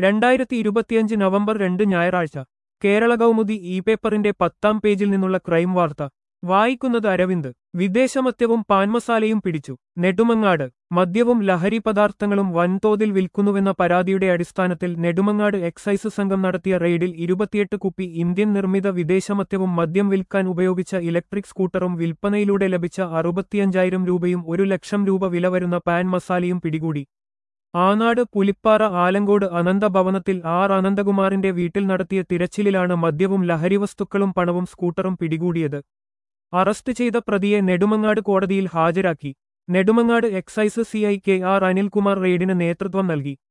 രണ്ടായിരത്തി ഇരുപത്തിയഞ്ച് നവംബർ രണ്ട് ഞായറാഴ്ച കേരള കൗമുദി ഇ പേപ്പറിന്റെ പത്താം പേജിൽ നിന്നുള്ള ക്രൈം വാർത്ത വായിക്കുന്നത് അരവിന്ദ് വിദേശമദ്യവും പാൻമസാലയും പിടിച്ചു നെടുമങ്ങാട് മദ്യവും ലഹരി പദാർത്ഥങ്ങളും വൻതോതിൽ വിൽക്കുന്നുവെന്ന പരാതിയുടെ അടിസ്ഥാനത്തിൽ നെടുമങ്ങാട് എക്സൈസ് സംഘം നടത്തിയ റെയ്ഡിൽ ഇരുപത്തിയെട്ട് കുപ്പി ഇന്ത്യൻ നിർമ്മിത വിദേശമദ്യവും മദ്യം വിൽക്കാൻ ഉപയോഗിച്ച ഇലക്ട്രിക് സ്കൂട്ടറും വിൽപ്പനയിലൂടെ ലഭിച്ച അറുപത്തിയഞ്ചായിരം രൂപയും ഒരു ലക്ഷം രൂപ വില വരുന്ന പാൻ മസാലയും പിടികൂടി ആനാട് പുലിപ്പാറ ആലങ്കോട് അനന്തഭവനത്തിൽ ആർ അനന്തകുമാറിന്റെ വീട്ടിൽ നടത്തിയ തിരച്ചിലിലാണ് മദ്യവും ലഹരിവസ്തുക്കളും പണവും സ്കൂട്ടറും പിടികൂടിയത് അറസ്റ്റ് ചെയ്ത പ്രതിയെ നെടുമങ്ങാട് കോടതിയിൽ ഹാജരാക്കി Nedumangad excise CI K R Anilkumar റെയ്ഡിന് നേതൃത്വം നൽകി